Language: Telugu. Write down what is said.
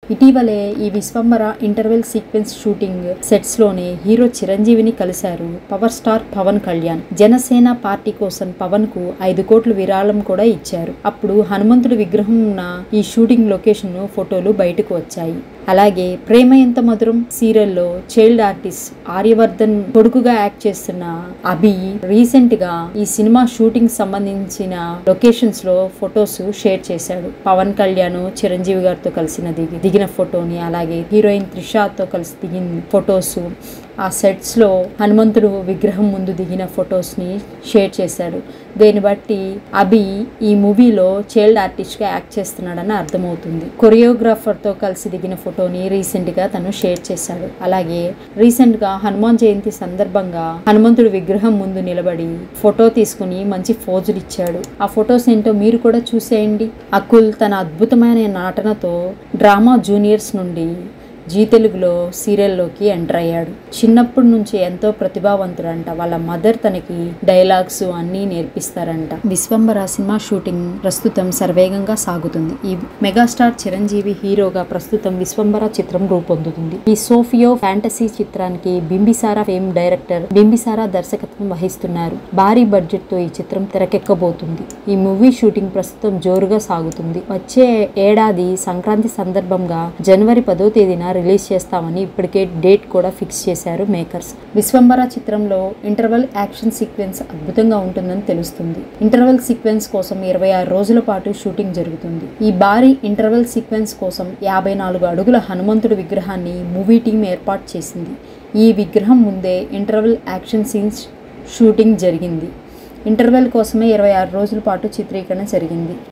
ఇటీవలే ఈ Vishwambhara interval sequence shooting sets లోనే హీరో చిరంజీవిని కలిశారు power star Pawan Kalyan Janasena party కోసం పవన్ కు ఐదు కోట్ల విరాళం కూడా ఇచ్చారు అప్పుడు హనుమంతుడి విగ్రహం ఉన్న ఈ షూటింగ్ లొకేషన్ ఫోటోలు బయటకు వచ్చాయి అలాగే ప్రేమ ఎంత మధురం సీరియల్లో చైల్డ్ ఆర్టిస్ట్ ఆర్యవర్ధన్ కొడుకుగా యాక్ట్ చేస్తున్న అభి రీసెంట్ గా ఈ సినిమా షూటింగ్ సంబంధించిన లొకేషన్స్ లో ఫొటోస్ షేర్ చేశాడు పవన్ కళ్యాణ్ చిరంజీవి గారితో కలిసిన దిగి దిగిన ఫోటోని అలాగే హీరోయిన్ త్రిషాతో కలిసి దిగిన ఫొటోస్ ఆ సెట్స్ లో హనుమంతుడు విగ్రహం ముందు దిగిన ఫొటోస్ ని షేర్ చేశాడు దీన్ని బట్టి అభి ఈ మూవీలో చైల్డ్ ఆర్టిస్ట్ గా యాక్ట్ చేస్తున్నాడని అర్థమవుతుంది కొరియోగ్రాఫర్ తో కలిసి దిగిన ఫోటోని రీసెంట్ గా తను షేర్ చేశాడు అలాగే రీసెంట్ గా హనుమాన్ జయంతి సందర్భంగా హనుమంతుడి విగ్రహం ముందు నిలబడి ఫోటో తీసుకుని మంచి ఫోజులు ఇచ్చాడు ఆ ఫొటోస్ ఏంటో మీరు కూడా చూసేయండి అకుల్ తన అద్భుతమైన నటనతో డ్రామా జూనియర్స్ నుండి జీ తెలుగులో సీరియల్లోకి ఎంటర్ అయ్యాడు చిన్నప్పటి నుంచి ఎంతో ప్రతిభావంతుడంట వాళ్ళ మదర్ తనకి డైలాగ్స్ అన్నీ నేర్పిస్తారంట విశ్వంబర సినిమా షూటింగ్ ప్రస్తుతం సర్వేగంగా సాగుతుంది ఈ మెగాస్టార్ చిరంజీవి హీరోగా ప్రస్తుతం విశ్వంబర చిత్రం రూపొందుతుంది ఈ సోఫియో ఫ్యాంటసీ చిత్రానికి బింబిసారా ఫేమ్ డైరెక్టర్ బింబిసారా దర్శకత్వం వహిస్తున్నారు భారీ బడ్జెట్ తో ఈ చిత్రం తెరకెక్కబోతుంది ఈ మూవీ షూటింగ్ ప్రస్తుతం జోరుగా సాగుతుంది వచ్చే ఏడాది సంక్రాంతి సందర్భంగా జనవరి పదో తేదీన రిలీజ్ చేస్తామని ఇప్పటికే డేట్ కూడా ఫిక్స్ చేశారు మేకర్స్ విశ్వంబర చిత్రంలో ఇంటర్వెల్ యాక్షన్ సీక్వెన్స్ అద్భుతంగా ఉంటుందని తెలుస్తుంది ఇంటర్వెల్ సీక్వెన్స్ కోసం ఇరవై ఆరు రోజుల పాటు షూటింగ్ జరుగుతుంది ఈ భారీ ఇంటర్వెల్ సీక్వెన్స్ కోసం యాభై నాలుగు అడుగుల హనుమంతుడి విగ్రహాన్ని మూవీ టీం ఏర్పాటు చేసింది ఈ విగ్రహం ముందే ఇంటర్వెల్ యాక్షన్ సీన్స్ షూటింగ్ జరిగింది ఇంటర్వెల్ కోసమే ఇరవై ఆరు రోజుల పాటు చిత్రీకరణ జరిగింది